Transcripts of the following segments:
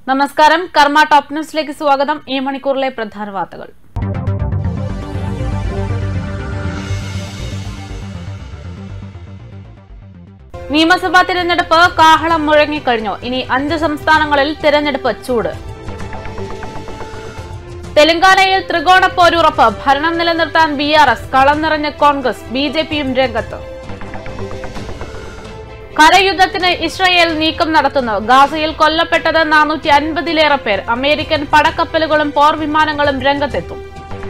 നമസ്കാരം കർമ്മ ടോപ്പ് ന്യൂസിലേക്ക് സ്വാഗതം ഈ മണിക്കൂറിലെ പ്രധാന വാർത്തകൾ നിയമസഭാ തിരഞ്ഞെടുപ്പ് കാഹളം മുഴങ്ങിക്കഴിഞ്ഞു ഇനി അഞ്ച് സംസ്ഥാനങ്ങളിൽ തിരഞ്ഞെടുപ്പ് ചൂട് തെലങ്കാനയിൽ ത്രികോണ പോരുറപ്പ് ഭരണം നിലനിർത്താൻ ബി ആർ എസ് കളം നിറഞ്ഞ കോൺഗ്രസ് ബി ജെ പിയും രംഗത്ത് കരയുദ്ധത്തിന് ഇസ്രയേൽ നീക്കം നടത്തുന്നു ഗാസയിൽ കൊല്ലപ്പെട്ടത് നാനൂറ്റി അൻപതിലേറെ പേർ അമേരിക്കൻ പടക്കപ്പലുകളും പോർ വിമാനങ്ങളും രംഗത്തെത്തും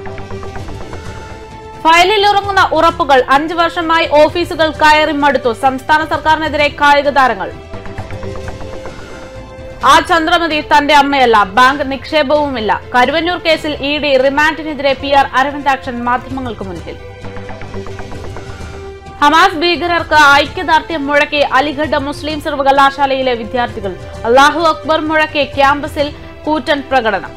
ഫയലിൽ ഇറങ്ങുന്ന ഉറപ്പുകൾ അഞ്ചു വർഷമായി ഓഫീസുകൾ കയറി മടുത്തു സംസ്ഥാന സർക്കാരിനെതിരെ കായിക താരങ്ങൾ ആ ചന്ദ്രമതി തന്റെ അമ്മയല്ല ബാങ്ക് നിക്ഷേപവുമില്ല കരുവന്നൂർ കേസിൽ ഇ ഡി റിമാൻഡിനെതിരെ പി ആർ അരവിന്ദാക്ഷൻ മാധ്യമങ്ങൾക്ക് മുന്നിൽ ഹമാസ് ഭീകരർക്ക് ഐക്യദാർഢ്യം മുഴക്കി അലിഗഡ് മുസ്ലിം സർവകലാശാലയിലെ വിദ്യാർത്ഥികൾ അള്ളാഹു അക്ബർ മുഴക്കി ക്യാമ്പസിൽ കൂറ്റൻ പ്രകടനം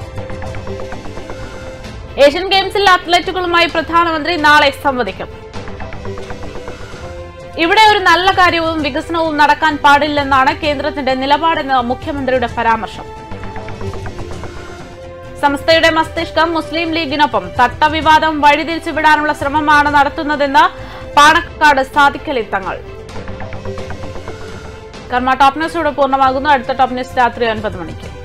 ഏഷ്യൻ ഗെയിംസിൽ അത്ലറ്റുകളുമായി പ്രധാനമന്ത്രി നാളെ സംവദിക്കും ഇവിടെ ഒരു നല്ല കാര്യവും വികസനവും നടക്കാൻ പാടില്ലെന്നാണ് കേന്ദ്രത്തിന്റെ നിലപാടെന്ന് മുഖ്യമന്ത്രിയുടെ പരാമർശം സംസ്ഥയുടെ മസ്തിഷ്കം മുസ്ലിം ലീഗിനൊപ്പം തട്ടവിവാദം വഴിതിരിച്ചുവിടാനുള്ള ശ്രമമാണ് നടത്തുന്നതെന്ന് പാണക്കാട് സാധിക്കലി തങ്ങൾ കർമ്മ ടോപ്പ് ന്യൂസോട് പൂർണ്ണമാകുന്നു അടുത്ത ടോപ്പ് ന്യൂസ് രാത്രി ഒൻപത് മണിക്ക്